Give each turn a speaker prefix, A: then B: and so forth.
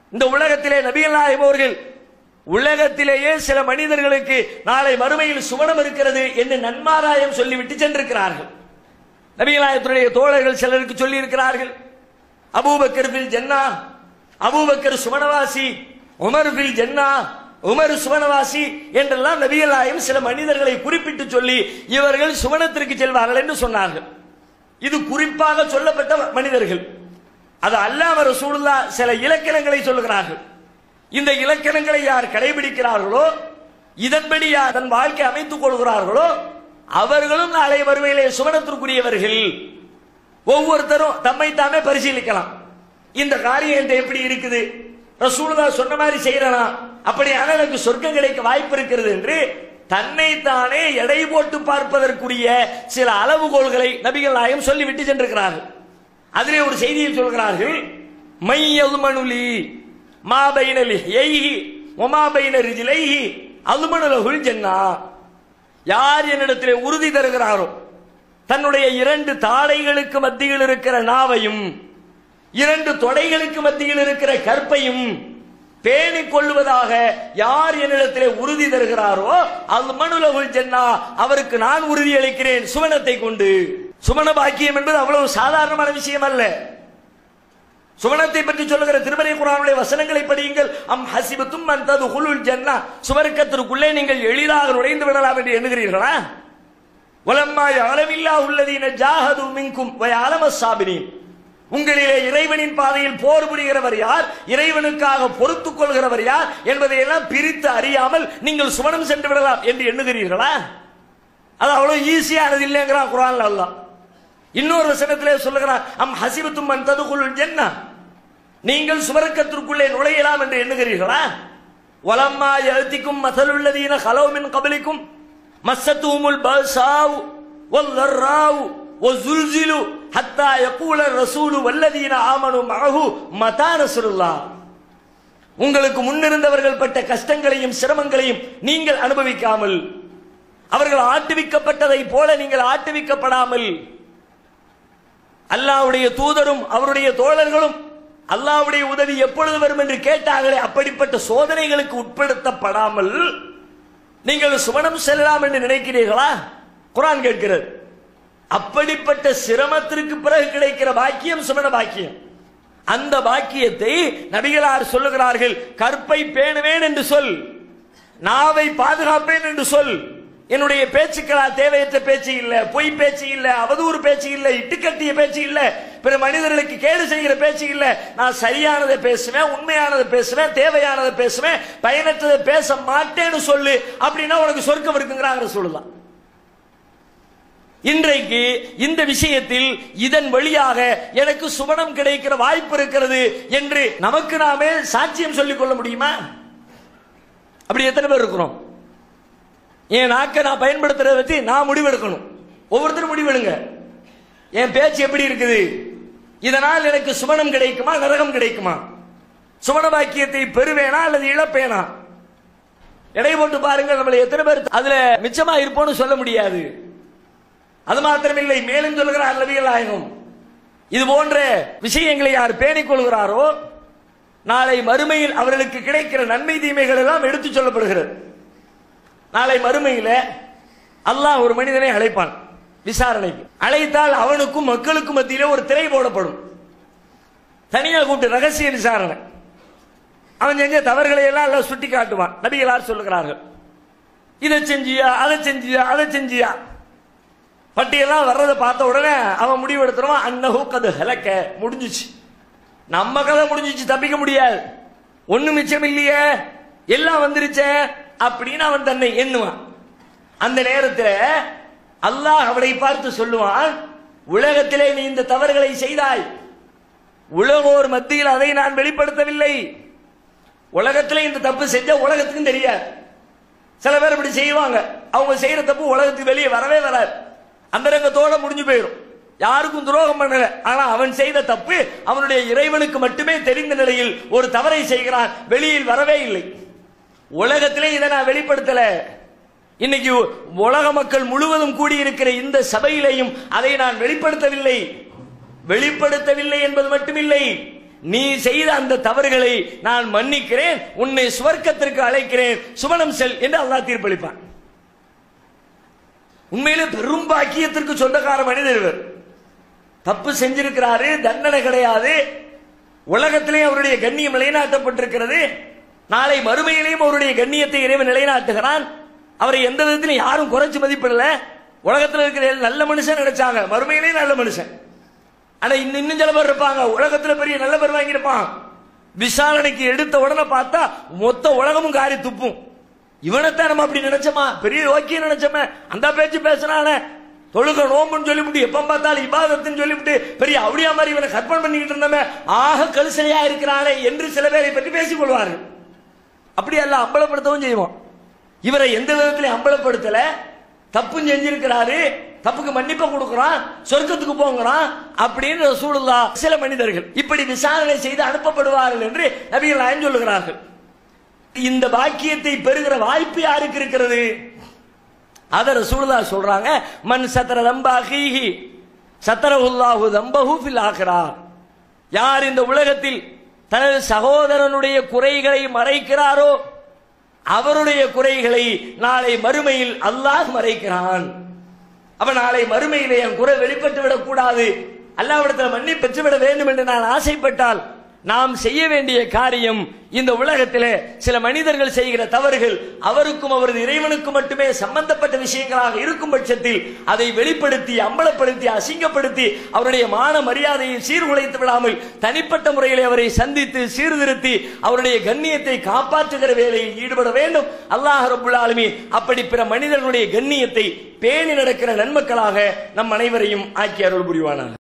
A: இந்த உலகத்திலே நபிகள் நாயகம் அவர்கள் உலகத்திலேயே சில மனிதர்களுக்கு நாளை மறுமையில் சுவனம் இருக்கிறது என்று நன்மாராயம் சொல்லிவிட்டு சென்றிருக்கிறார்கள் நபிகள் நாயகத்துடைய தோழர்கள் சிலருக்கு சொல்லி இருக்கிறார்கள் அபூபக்கர் பில் ஜன்னா அபூபக்கர் சுவனவாசி உமர் பில் ஜன்னா உமர் சுவனவாசி என்றெல்லாம் நபிகள் நாயகம் சில மனிதர்களை குறிப்பிட்டு சொல்லி இவர்கள் சுவனத்திற்கு செல்வார்கள் என்று சொன்னார்கள் இது குறிப்பாக சொல்லப்பட்ட மனிதர்கள் அது அல்லாம ரசூலுல்லா சில இலக்கணங்களை சொல்லுகிறார்கள் இந்த இலக்கணங்களை யார் கடைபிடிக்கிறார்களோ இதன்படி யார் தன் வாழ்க்கை அமைத்துக் கொள்கிறார்களோ அவர்களும் நாளை வருவையிலே சுவனத்திற்குரியவர்கள் ஒவ்வொருத்தரும் தம்மை தாமே பரிசீலிக்கலாம் இந்த காரியம் என்கிட்ட எப்படி இருக்குது ரசூலுல்லா சொன்ன மாதிரி செய்யறனா அப்படியான எனக்கு சொர்க்கம் கிடைக்க வாய்ப்பு இருக்கிறது என்று தன்னைத்தானே எடை போட்டு பார்ப்பதற்குரிய சில அளவுகோல்களை நபிகள் நாயகம் சொல்லிவிட்டு சென்றிருக்கிறார்கள் அதிலே ஒரு செய்தியை சொல்கிறார்கள் மையதுமனுலி மாபைனலி எய்கி ஒமாபைன ரிஜிலைஹி அதுமனுலகுல் ஜன்னா யார் என்னிடத்திலே உறுதி தருகிறாரோ தன்னுடைய இரண்டு தாடைகளுக்கு மத்தியில் இருக்கிற நாவையும் இரண்டு தொடைகளுக்கு மத்தியில் இருக்கிற கற்பையும் பேணிக் கொள்வதாக யார் என்னிடத்திலே உறுதி தருகிறாரோ அது மனுலகுல் ஜன்னா அவருக்கு நான் உறுதி அளிக்கிறேன் சுவனத்தை கொண்டு சுமண பாக்கியம் என்பது அவ்வளவு சாதாரணமான விஷயம் அல்ல சுவனத்தை பற்றி சொல்லுகிற திருமறை குரானுடைய வசனங்களை படியுங்கள் அம் ஹசிபத்தும் அந்தது குலுல் ஜன்னா சுவர்க்கத்திற்குள்ளே நீங்கள் எளிதாக நுழைந்து விடலாம் என்று எண்ணுகிறீர்களா உலம்மாய் அளவில்லா உள்ளதீன ஜாஹது மின்கும் வயாலம சாபினீன் உங்களிலே இறைவனின் பாதையில் போர் புரிகிறவர் யார் இறைவனுக்காக பொறுத்துக் கொள்கிறவர் யார் என்பதை எல்லாம் பிரித்து அறியாமல் நீங்கள் சுவனம் சென்று விடலாம் என்று எண்ணுகிறீர்களா அது அவ்வளவு ஈஸியானது இல்லைங்கிறான் குரான்ல அல்லாஹ் இன்னொரு வசனத்திலே சொல்லுகிறான் அம் ஹசிபத்தும் அன் ததுகுல் ஜன்னா நீங்கள் சுவர்க்கத்திற்குள்ளே நுழையலாம் என்று எண்ணுகிறீர்களா வலம்மா எழுத்திக்கும் மசலுள்ளதீன ஹலோமின் கபலிக்கும் மஸ்ஸத்துமுல் பசாவ் வல்லர்ராவ் வஸுல்சிலு ஹத்தா யகூல ரசூலு வல்லதீன ஆமனு மஅஹு மதா நஸ்ருல்லாஹ் உங்களுக்கு முன்னிருந்தவர்கள் பட்ட கஷ்டங்களையும் சிரமங்களையும் நீங்கள் அனுபவிக்காமல் அவர்கள் ஆட்டுவிக்கப்பட்டதை போல நீங்கள் ஆட்டுவிக்கப்படாமல் அல்லாவுடைய தூதரும் அவருடைய தோழர்களும் அல்லாவுடைய உதவி எப்பொழுது வரும் என்று கேட்டார்களே அப்படிப்பட்ட சோதனைகளுக்கு உட்படுத்தப்படாமல் நீங்கள் சுவனம் செல்லலாம் என்று நினைக்கிறீர்களா குரான் கேட்கிறது அப்படிப்பட்ட சிரமத்திற்கு பிறகு கிடைக்கிற பாக்கியம் சுமண பாக்கியம் அந்த பாக்கியத்தை நபிகளார் சொல்லுகிறார்கள் கற்பை பேணுவேன் என்று சொல் நாவை பாதுகாப்பேன் என்று சொல் என்னுடைய பேச்சுக்களா தேவையற்ற பேச்சு இல்ல பொய் பேச்சு இல்ல அவதூறு பேச்சு இல்ல இட்டுக்கட்டிய பேச்சு இல்ல பிற மனிதர்களுக்கு கேடு செய்கிற பேச்சு இல்ல நான் சரியானதை பேசுவேன் உண்மையானதை பேசுவேன் தேவையானதை பேசுவேன் பயனற்றதை பேச மாட்டேன்னு சொல்லு அப்படின்னா உனக்கு சொர்க்கம் இருக்குங்கிறாங்க சொல்லலாம் இன்றைக்கு இந்த விஷயத்தில் இதன் வழியாக எனக்கு சுவனம் கிடைக்கிற வாய்ப்பு இருக்கிறது என்று நமக்கு நாமே சாட்சியம் சொல்லிக் கொள்ள முடியுமா அப்படி எத்தனை பேர் இருக்கிறோம் என் நாக்கை நான் பயன்படுத்துறத வச்சு நான் முடிவெடுக்கணும் ஒவ்வொருத்தரும் முடிவெடுங்க என் பேச்சு எப்படி இருக்குது இதனால் எனக்கு சுமணம் கிடைக்குமா நரகம் கிடைக்குமா சுமண பாக்கியத்தை பெறுவேனா அல்லது இழப்பேனா எடை போட்டு பாருங்க நம்மள எத்தனை பேர் அதுல மிச்சமா இருப்போம்னு சொல்ல முடியாது அது மாத்திரமில்லை மேலும் சொல்கிறார் நபிகள் நாயகம் இது போன்ற விஷயங்களை யார் பேணிக் கொள்கிறாரோ நாளை மறுமையில் அவர்களுக்கு கிடைக்கிற நன்மை தீமைகள் எல்லாம் எடுத்துச் சொல்லப்படுகிறது நாளை மறுமையில அல்லாஹ் ஒரு மனிதனை அழைப்பான் விசாரணைக்கு அழைத்தால் அவனுக்கும் மக்களுக்கும் மத்தியிலே ஒரு திரை போடப்படும் தனியாக கூப்பிட்டு ரகசிய விசாரணை அவன் செஞ்ச தவறுகளை எல்லாம் எல்லாம் சுட்டி காட்டுவான் நபிகளார் சொல்லுகிறார்கள் இதை செஞ்சியா அதை செஞ்சியா அதை செஞ்சியா பட்டியெல்லாம் வர்றதை பார்த்த உடனே அவன் முடிவு எடுத்துருவான் அன்னஹு கது ஹலக்க முடிஞ்சிச்சு நம்ம கதை முடிஞ்சிச்சு தப்பிக்க முடியாது ஒண்ணு மிச்சம் இல்லையே எல்லாம் வந்துருச்சே அப்படின்னு அவன் தன்னை எண்ணுவான் அந்த நேரத்தில் அல்லாஹ் அவனை பார்த்து சொல்லுவான் உலகத்திலே நீ இந்த தவறுகளை செய்தாய் உலகோர் மத்தியில் அதை நான் வெளிப்படுத்தவில்லை உலகத்திலே இந்த தப்பு செஞ்ச உலகத்துக்கும் தெரியாது சில பேர் இப்படி செய்வாங்க அவங்க செய்யற தப்பு உலகத்துக்கு வெளியே வரவே வராது அந்த ரங்கத்தோட முடிஞ்சு போயிடும் யாருக்கும் துரோகம் பண்ணல ஆனா அவன் செய்த தப்பு அவனுடைய இறைவனுக்கு மட்டுமே தெரிந்த நிலையில் ஒரு தவறை செய்கிறான் வெளியில் வரவே இல்லை உலகத்திலே இதை நான் வெளிப்படுத்தல இன்னைக்கு உலக மக்கள் முழுவதும் கூடியிருக்கிற இந்த சபையிலேயும் அதை நான் வெளிப்படுத்தவில்லை வெளிப்படுத்தவில்லை என்பது மட்டுமில்லை நீ செய்த அந்த தவறுகளை நான் மன்னிக்கிறேன் உன்னை சுவர்க்கத்திற்கு அழைக்கிறேன் சுமணம் செல் என்று அல்லாஹ் தீர்ப்பளிப்பான் உண்மையிலே பெரும் பாக்கியத்திற்கு சொந்தக்கார மனிதர் இவர் தப்பு செஞ்சிருக்கிறாரு தண்டனை கிடையாது உலகத்திலேயும் அவருடைய கண்ணியம் நிலைநாட்டப்பட்டிருக்கிறது நாளை மறுமையிலேயும் அவருடைய கண்ணியத்தை இறைவன் நிலைநாட்டுகிறான் அவரை எந்த விதத்திலும் யாரும் குறைச்சு மதிப்பிடல உலகத்தில் இருக்கிற நல்ல மனுஷன் நினைச்சாங்க மறுமையிலேயும் நல்ல மனுஷன் ஆனா இன்னும் இன்னும் சில பேர் இருப்பாங்க உலகத்துல பெரிய நல்ல பேர் வாங்கியிருப்பான் விசாரணைக்கு எடுத்த உடனே பார்த்தா மொத்த உலகமும் காரி துப்பும் இவனைத்தான் நம்ம அப்படி நினைச்சோமா பெரிய ஓகே நினைச்சோமே அந்த பேச்சு பேசினானே தொழுக நோம்புன்னு சொல்லிவிட்டு எப்ப பார்த்தாலும் இபாதத்துன்னு சொல்லிவிட்டு பெரிய அவடியா மாதிரி இவனை கற்பனை பண்ணிக்கிட்டு இருந்தோமே ஆக கலுசலையா இருக்கிறானே என்று சில பேரை பற்றி பேசிக் கொள்வார்கள் அப்படி அல்ல அம்பலப்படுத்தவும் செய்வோம் இவரை எந்த விதத்திலையும் அம்பலப்படுத்தல தப்பு செஞ்சிருக்கிறாரு தப்புக்கு மன்னிப்பை கொடுக்கிறான் சொர்க்கத்துக்கு போங்கிறான் அப்படின்னு ரசூலுல்லா சில மனிதர்கள் இப்படி விசாரணை செய்து அனுப்பப்படுவார்கள் என்று நபிகள் நாயகம் சொல்லுகிறார்கள் இந்த பாக்கியத்தை பெறுகிற வாய்ப்பு யாருக்கு இருக்கிறது அத ரசூலுல்லா சொல்றாங்க மன் சத்தர தம்பாஹிஹி சத்தரஹுல்லாஹு தம்பஹு ஃபில் ஆகிறா யார் இந்த உலகத்தில் தனது சகோதரனுடைய குறைகளை மறைக்கிறாரோ அவருடைய குறைகளை நாளை மறுமையில் அல்லாஹ் மறைக்கிறான் அப்ப நாளை மறுமையிலே என் குறை வெளிப்பட்டு விடக்கூடாது அல்லாவிடத்தில் மன்னி பெற்றுவிட வேண்டும் என்று நான் ஆசைப்பட்டால் நாம் செய்ய வேண்டிய காரியம் இந்த உலகத்திலே சில மனிதர்கள் செய்கிற தவறுகள் அவருக்கும் அவரது இறைவனுக்கும் மட்டுமே சம்பந்தப்பட்ட விஷயங்களாக இருக்கும் பட்சத்தில் அதை வெளிப்படுத்தி அம்பலப்படுத்தி அசிங்கப்படுத்தி அவருடைய மான மரியாதையை சீர்குலைத்து விடாமல் தனிப்பட்ட முறையில் அவரை சந்தித்து சீர்திருத்தி அவருடைய கண்ணியத்தை காப்பாற்றுகிற வேலையில் ஈடுபட வேண்டும் அல்லாஹ் ரபுல் ஆலமீன் அப்படி பிற மனிதர்களுடைய கண்ணியத்தை பேணி நடக்கிற நன்மக்களாக நம் அனைவரையும் ஆக்கி அருள் புரிவானார்